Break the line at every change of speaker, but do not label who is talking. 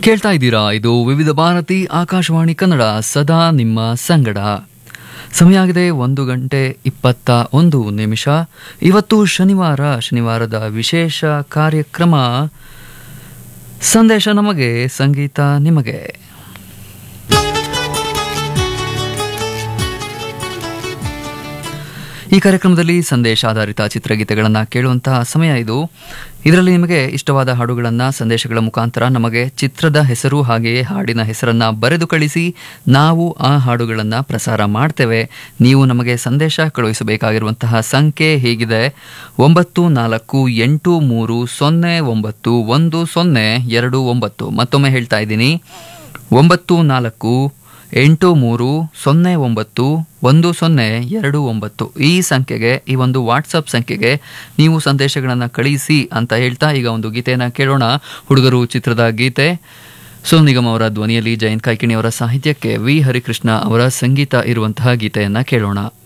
ಕೇಳ್ತಾ ಇದ್ದೀರಾ ಇದು ವಿವಿಧ ಭಾರತಿ ಆಕಾಶವಾಣಿ ಕನ್ನಡ ಸದಾ ನಿಮ್ಮ ಸಂಗಡ ಸಮಯ ಆಗಿದೆ ಒಂದು ಗಂಟೆ ಇಪ್ಪತ್ತ ಒಂದು ನಿಮಿಷ ಇವತ್ತು ಶನಿವಾರ ಶನಿವಾರದ ವಿಶೇಷ ಕಾರ್ಯಕ್ರಮ ಸಂದೇಶ ನಮಗೆ ಸಂಗೀತ ನಿಮಗೆ ಈ ಕಾರ್ಯಕ್ರಮದಲ್ಲಿ ಸಂದೇಶ ಆಧಾರಿತ ಚಿತ್ರಗೀತೆಗಳನ್ನು ಕೇಳುವಂತಹ ಸಮಯ ಇದು ಇದರಲ್ಲಿ ನಿಮಗೆ ಇಷ್ಟವಾದ ಹಾಡುಗಳನ್ನು ಸಂದೇಶಗಳ ಮುಖಾಂತರ ನಮಗೆ ಚಿತ್ರದ ಹೆಸರು ಹಾಗೆಯೇ ಹಾಡಿನ ಹೆಸರನ್ನು ಬರೆದು ಕಳಿಸಿ ನಾವು ಆ ಹಾಡುಗಳನ್ನು ಪ್ರಸಾರ ಮಾಡ್ತೇವೆ ನೀವು ನಮಗೆ ಸಂದೇಶ ಕಳುಹಿಸಬೇಕಾಗಿರುವಂತಹ ಸಂಖ್ಯೆ ಹೀಗಿದೆ ಒಂಬತ್ತು ನಾಲ್ಕು ಎಂಟು ಮೂರು ಸೊನ್ನೆ ಒಂಬತ್ತು ಒಂದು ಸೊನ್ನೆ ಎರಡು ಒಂಬತ್ತು ಮತ್ತೊಮ್ಮೆ ಹೇಳ್ತಾ ಇದ್ದೀನಿ ಒಂಬತ್ತು ನಾಲ್ಕು ಎಂಟು ಮೂರು ಸೊನ್ನೆ ಒಂಬತ್ತು ಒಂದು ಸೊನ್ನೆ ಎರಡು ಒಂಬತ್ತು ಈ ಸಂಖ್ಯೆಗೆ ಈ ಒಂದು ವಾಟ್ಸಪ್ ಸಂಖ್ಯೆಗೆ ನೀವು ಸಂದೇಶಗಳನ್ನು ಕಳಿಸಿ ಅಂತ ಹೇಳ್ತಾ ಈಗ ಒಂದು ಗೀತೆಯನ್ನು ಕೇಳೋಣ ಹುಡುಗರು ಚಿತ್ರದ ಗೀತೆ ಸೋನು ನಿಗಮ್ ಅವರ ಧ್ವನಿಯಲ್ಲಿ ಜಯಂತ್ ಕಾಯ್ಕಿಣಿ ಅವರ ಸಾಹಿತ್ಯಕ್ಕೆ ವಿ ಹರಿಕೃಷ್ಣ ಅವರ ಸಂಗೀತ ಇರುವಂತಹ ಗೀತೆಯನ್ನು ಕೇಳೋಣ